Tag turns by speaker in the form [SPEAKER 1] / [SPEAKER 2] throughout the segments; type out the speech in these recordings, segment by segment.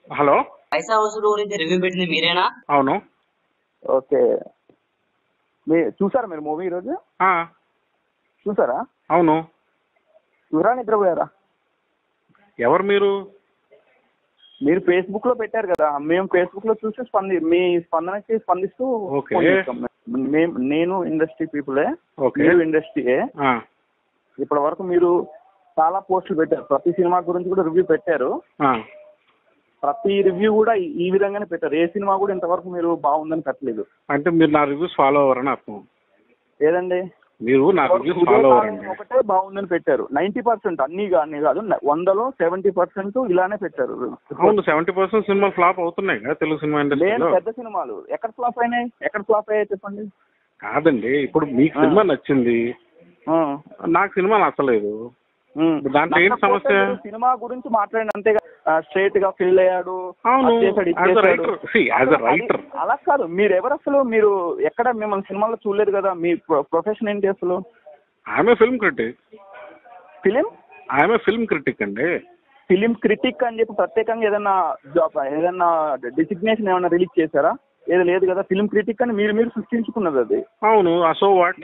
[SPEAKER 1] Hello
[SPEAKER 2] పైసా వసూలు గురించి review పెట్టింది మీరేనా
[SPEAKER 1] అవును
[SPEAKER 3] ఓకే మీ చూసారా మీరు మూవీ ఈరోజు
[SPEAKER 1] ఆ,
[SPEAKER 3] చూసారా
[SPEAKER 1] అవును
[SPEAKER 3] చూరా నిద్రపోయారా
[SPEAKER 1] ఎవరు మీరు
[SPEAKER 3] మీరు ఫేస్బుక్ లో పెట్టారు కదా మేము ఫేస్బుక్ లో చూసి స్పంది మీ స్పందనకి స్పందిస్తూ
[SPEAKER 1] ఓకే.
[SPEAKER 3] ఫోన్ చేస్తాం మేము నేను ఇండస్ట్రీ పీపులే
[SPEAKER 1] ఓకే.
[SPEAKER 3] మీరు ఇండస్ట్రీయే
[SPEAKER 1] ఆ,
[SPEAKER 3] ఇప్పటి వరకు మీరు చాలా పోస్టులు పెట్టారు ప్రతి సినిమా గురించి కూడా రివ్యూ పెట్టారు
[SPEAKER 1] ఆ.
[SPEAKER 3] ప్రతి రివ్యూ కూడా ఈ- ఈ విధంగానే పెట్టారు ఏ సినిమా కూడా ఇంతవరకు మీరు బాగుందని పెట్టలేదు
[SPEAKER 1] అంటే మీరు నా రివ్యూస్ ఫాలో అవ్వరని అర్థం
[SPEAKER 3] ఏదండి
[SPEAKER 1] మీరు నా రివ్యూస్ ఫాలో అవ్వరండి
[SPEAKER 3] ఒకటే బాగుందని పెట్టారు నైన్టీ పర్సెంట్ అన్ని అన్ని కాదు వందలో సెవెంటీ పర్సెంట్ ఇలానే పెట్టారు
[SPEAKER 1] అవును సెవెంటీ పర్సెంట్ సినిమాలు ఫ్లాప్ అవుతున్నాయి కదా తెలుగు సినిమా
[SPEAKER 3] లేని
[SPEAKER 1] ఇండస్ట్రీలో
[SPEAKER 3] పెద్ద సినిమాలు ఎక్కడ ఫ్లాప్ అయినాయి ఎక్కడ ఫ్లాప్ అయ్యాయి చెప్పండి
[SPEAKER 1] కాదండి ఇప్పుడు మీకు
[SPEAKER 3] ఆ.
[SPEAKER 1] సినిమా నచ్చింది
[SPEAKER 3] ఆ.
[SPEAKER 1] నాకు సినిమా నచ్చలేదు
[SPEAKER 3] ఉమ్.
[SPEAKER 1] దాంట్లో ఏంటి
[SPEAKER 3] నచ్చకపోతే
[SPEAKER 1] సమస్య?
[SPEAKER 3] మీరు సినిమా గురించి మాట్లాడిన అంతేగా స్ట్రైట్ గా ఫీల్ అయ్యాడు
[SPEAKER 1] అవును
[SPEAKER 3] అది చేశాడు, ఇది
[SPEAKER 1] యాజ్ అ
[SPEAKER 3] చేశాడు.
[SPEAKER 1] రైటర్ సి యాజ్ అ
[SPEAKER 3] అసలు
[SPEAKER 1] రైటర్
[SPEAKER 3] అది- అలా కాదు మీరు ఎవరు అసలు మీరు ఎక్కడ మిమ్మల్ని సినిమాలో చూడలేదు కదా మీ ప్రొఫెషన్ ఏంటి అసలు
[SPEAKER 1] ఆమె ఫిల్మ్ క్రిటిక్
[SPEAKER 3] ఫిలిం
[SPEAKER 1] ఆమె ఫిల్మ్ క్రిటిక్ అండి
[SPEAKER 3] ఫిలిం క్రిటిక్ అని చెప్పి ప్రత్యేకంగా ఏదైనా జాబ్ ఏదైనా డిసిగ్నేషన్ ఏమైనా రిలీజ్ చేశారా ఏది లేదు కదా ఫిలిం క్రిటిక్ అని మీరు మీరు సృష్టించుకున్నది అది
[SPEAKER 1] అవును సో వాట్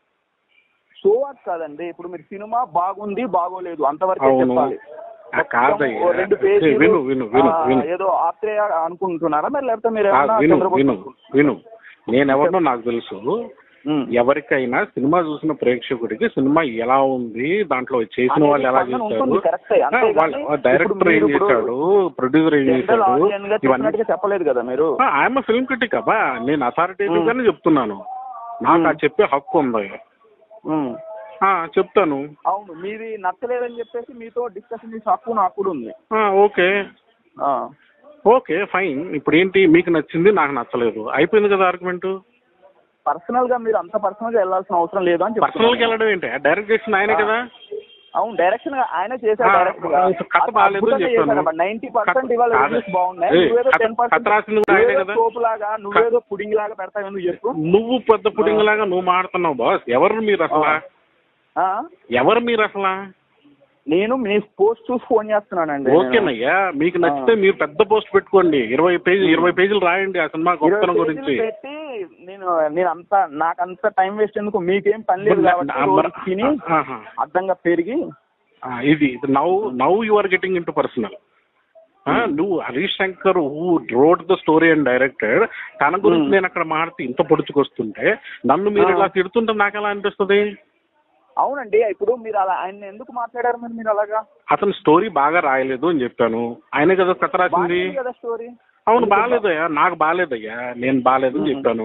[SPEAKER 3] సో వాట్ కాదండి ఇప్పుడు మీరు సినిమా బాగుంది బాగోలేదు అంతవరకే
[SPEAKER 1] అవును.
[SPEAKER 3] చెప్పాలి
[SPEAKER 1] ఆ, కాదయ్యా.
[SPEAKER 3] ఓ రెండు
[SPEAKER 1] ఏ,
[SPEAKER 3] పేజీలు,
[SPEAKER 1] విను, విను, విను,
[SPEAKER 3] ఆ,
[SPEAKER 1] విను.
[SPEAKER 3] ఏదో ఆత్రేయ అనుకుంటున్నారా మరి లేకపోతే మీరు
[SPEAKER 1] ఆ,
[SPEAKER 3] ఏమన్నా
[SPEAKER 1] విను
[SPEAKER 3] చంద్రబాబు
[SPEAKER 1] విను
[SPEAKER 3] అనుకుంటున్నారా?
[SPEAKER 1] విను నేను ఎవరినో నాకు తెలుసు
[SPEAKER 3] ఉమ్.
[SPEAKER 1] ఎవరికైనా సినిమా చూసిన ప్రేక్షకుడికి సినిమా ఎలా ఉంది దాంట్లో చేసిన వాళ్ళు ఎలా
[SPEAKER 3] అనేది
[SPEAKER 1] చేశారు
[SPEAKER 3] ఉంటుంది, కరెక్టే. అంతేగాని ఇప్పుడు
[SPEAKER 1] డైరెక్టర్ ఏం
[SPEAKER 3] మీరు ఇప్పుడు
[SPEAKER 1] చేశాడు ప్రొడ్యూసర్ ఏం
[SPEAKER 3] జనరల్
[SPEAKER 1] చేశాడు
[SPEAKER 3] ఆడియన్ గా
[SPEAKER 1] ఇవన్నీ
[SPEAKER 3] చెప్పినట్టుగా చెప్పలేదు కదా మీరు
[SPEAKER 1] ఐఎమ్ ఫిల్మ్ క్రిటిక్ అబ్బా నేను అథారిటేటివ్ గానే చెప్తున్నాను నాకు ఆ చెప్పే హక్కు ఉంది
[SPEAKER 3] ఉమ్.
[SPEAKER 1] ఆ, చెప్తాను
[SPEAKER 3] అవును మీది నచ్చలేదని చెప్పేసి మీతో డిస్కషన్ చేసే హక్కు నాకు కూడా ఉంది
[SPEAKER 1] ఆ, ఓకే
[SPEAKER 3] ఆ.
[SPEAKER 1] ఓకే ఫైన్ ఇప్పుడు ఏంటి మీకు నచ్చింది నాకు నచ్చలేదు అయిపోయింది కదా ఆర్గ్యుమెంట్
[SPEAKER 3] పర్సనల్ గా మీరు అంత పర్సనల్ గా వెళ్ళాల్సిన అవసరం లేదు అని
[SPEAKER 1] పర్సనల్ కి
[SPEAKER 3] చెప్తున్నాను.
[SPEAKER 1] వెళ్ళడం ఏంటి డైరెక్ట్ చేసిన ఆయనే కదా
[SPEAKER 3] అవును డైరెక్షన్ గా ఆయన చేశారు
[SPEAKER 1] ఆ,
[SPEAKER 3] డైరెక్ట్ గా
[SPEAKER 1] కథ బాగాలేదు అని చెప్పాను.
[SPEAKER 3] నైన్టీ పర్సెంట్ ఇవాళ
[SPEAKER 1] కథ-
[SPEAKER 3] రివ్యూస్ బాగున్నాయి
[SPEAKER 1] ఏయ్,
[SPEAKER 3] నువ్వేదో
[SPEAKER 1] కథ-
[SPEAKER 3] టెన్ పర్సెంట్
[SPEAKER 1] కథ రాసింది కూడా ఆయనే కదా?
[SPEAKER 3] సోపు లాగా నువ్వేదో పుడింగ్ లాగా పెడతావు ఎందుకు చెప్పు
[SPEAKER 1] నువ్వు పెద్ద పుడింగ్ లాగా నువ్వు మాడుతున్నావు బాస్ ఎవరు మీరు అసలు
[SPEAKER 3] ఆ?
[SPEAKER 1] ఎవరు మీరు అసలు
[SPEAKER 3] నేను మీ పోస్ట్ చూసి ఫోన్ చేస్తున్నానండి
[SPEAKER 1] ఓకేనయ్యా మీకు నచ్చితే మీరు పెద్ద పోస్ట్ పెట్టుకోండి ఇరవై పేజీ ఇరవై పేజీలు రాయండి ఆ సినిమా
[SPEAKER 3] ఇరవై
[SPEAKER 1] గొప్పతనం
[SPEAKER 3] పేజీలు
[SPEAKER 1] గురించి
[SPEAKER 3] పెట్టి నేను నేను అంత నాకు అంత టైం వేస్ట్ ఎందుకు మీకేం పని లేదు కాబట్టి
[SPEAKER 1] నా-
[SPEAKER 3] రోజు తిని
[SPEAKER 1] ఆహా.
[SPEAKER 3] అడ్డంగా పెరిగి
[SPEAKER 1] ఆ, ఇది now now you are getting into personal నువ్వు Harish Shankar who wrote the story and directed తన గురించి
[SPEAKER 3] Hmm.
[SPEAKER 1] నేను అక్కడ మాట్లాడి ఇంత పొడుచుకొస్తుంటే నన్ను మీరు
[SPEAKER 3] Ah.
[SPEAKER 1] ఇలా తిడుతుంటే నాకు ఎలా అనిపిస్తుంది
[SPEAKER 3] అవునండి ఇప్పుడు మీరు అలా ఆయన ఎందుకు మాట్లాడారు మరి మీరు అలాగా
[SPEAKER 1] అతని స్టోరీ బాగా రాయలేదు అని చెప్పాను ఆయనే కదా కథ రాసింది
[SPEAKER 3] బాగుంది కదా స్టోరీ
[SPEAKER 1] అవును బాగాలేదయ్యా నాకు బాగాలేదయ్యా నేను బాగాలేదని
[SPEAKER 3] Hmm.
[SPEAKER 1] చెప్పాను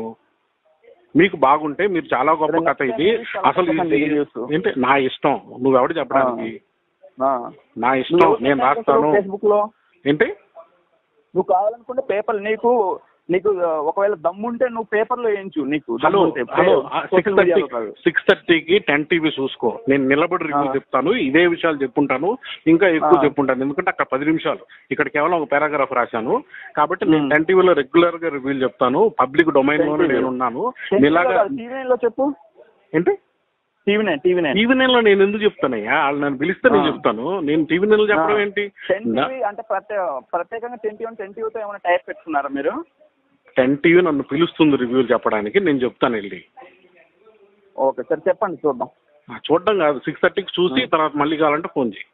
[SPEAKER 1] మీకు బాగుంటే మీరు చాలా గొప్ప కథ ఇది అసలు ఇది ఏంటి నా ఇష్టం నువ్వెవడు చెప్పడానికి నా ఇష్టం నేను రాస్తాను
[SPEAKER 3] ఫేస్బుక్ లో
[SPEAKER 1] ఏంటి
[SPEAKER 3] నువ్వు కావాలనుకుంటే పేపర్ నీకు నీకు ఆ, ఒకవేళ దమ్ముంటే నువ్వు పేపర్ లో వేయించు నీకు
[SPEAKER 1] హలో
[SPEAKER 3] దమ్ముంటే.
[SPEAKER 1] Hello
[SPEAKER 3] social
[SPEAKER 1] six
[SPEAKER 3] media
[SPEAKER 1] thirty
[SPEAKER 3] లో కాదు.
[SPEAKER 1] సిక్స్ థర్టీకి టెన్ టీవీ చూసుకో నేను నిలబడి రివ్యూ
[SPEAKER 3] ఆ.
[SPEAKER 1] చెప్తాను ఇదే విషయాలు చెప్పుంటాను ఇంకా ఎక్కువ
[SPEAKER 3] ఆ.
[SPEAKER 1] చెప్పుంటాను ఎందుకంటే అక్కడ పది నిమిషాలు ఇక్కడ కేవలం ఒక పారాగ్రాఫ్ రాశాను కాబట్టి నేను
[SPEAKER 3] మ్.
[SPEAKER 1] టెన్ టీవీలో రెగ్యులర్ గా రివ్యూలు చెప్తాను పబ్లిక్ డొమైన్ లోనే
[SPEAKER 3] 10 TV.
[SPEAKER 1] నేను ఉన్నాను
[SPEAKER 3] TV
[SPEAKER 1] నీలాగా
[SPEAKER 3] లో టీవీ నైన్ లో చెప్పు
[SPEAKER 1] ఏంటి
[SPEAKER 3] TV nine TV nine
[SPEAKER 1] TV nine లో నేను ఎందుకు చెప్తానయ్యా వాళ్ళు నన్ను పిలిస్తే నేను
[SPEAKER 3] ఆ.
[SPEAKER 1] చెప్తాను నేను టీవీ నైన్ లో చెప్పడం ఏంటి
[SPEAKER 3] టెన్ టీవీ అంటే ప్రత్యేక ప్రత్యేకంగా టెన్ టీవీ టెన్ టీవీతో ఏమైనా టైప్ పెట్టుకున్నారా మీరు
[SPEAKER 1] టెన్ టీవీ నన్ను పిలుస్తుంది రివ్యూలు చెప్పడానికి నేను చెప్తాను వెళ్ళి
[SPEAKER 3] ఓకే సరే చెప్పండి చూద్దాం
[SPEAKER 1] ఆ, చూడడం కాదు సిక్స్ థర్టీకి చూసి తర్వాత మళ్ళీ కావాలంటే ఫోన్ చేయి